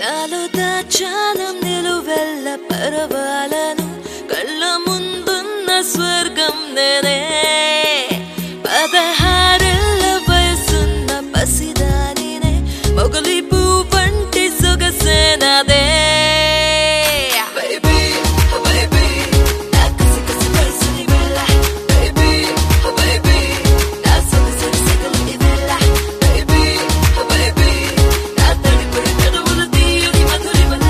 నాలో దాచాలం నిలువెల్ల పరవాలను కళ్ళ ముందున్న స్వర్గం నేనే పదహారేళ్ళ వయసున్న పసిదానినే మొగలి పువ్వంటి సొగసే నాదే Baby, baby, నా కసి కసి వయసుని వేళ. Baby, baby, నా సొగసుని సెగలని వేళ. Baby, baby, నా తడిపడి పెదవులు తీయని మధురిమల.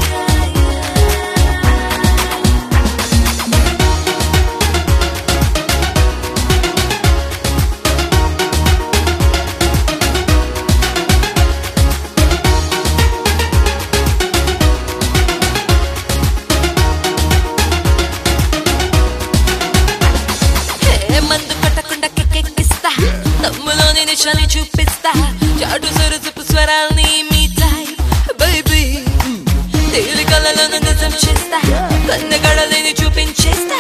హే మందు కొట్టకుండా కెక్కెక్కిస్తా తమ్ములోని నిశాని చూపిస్తా చాటు సరుసుపు స్వరాల్ని మీ టైప్ బేబీ తేలి కళలను నిజం చేస్తా కన్నె గడలేని చూపించేస్తా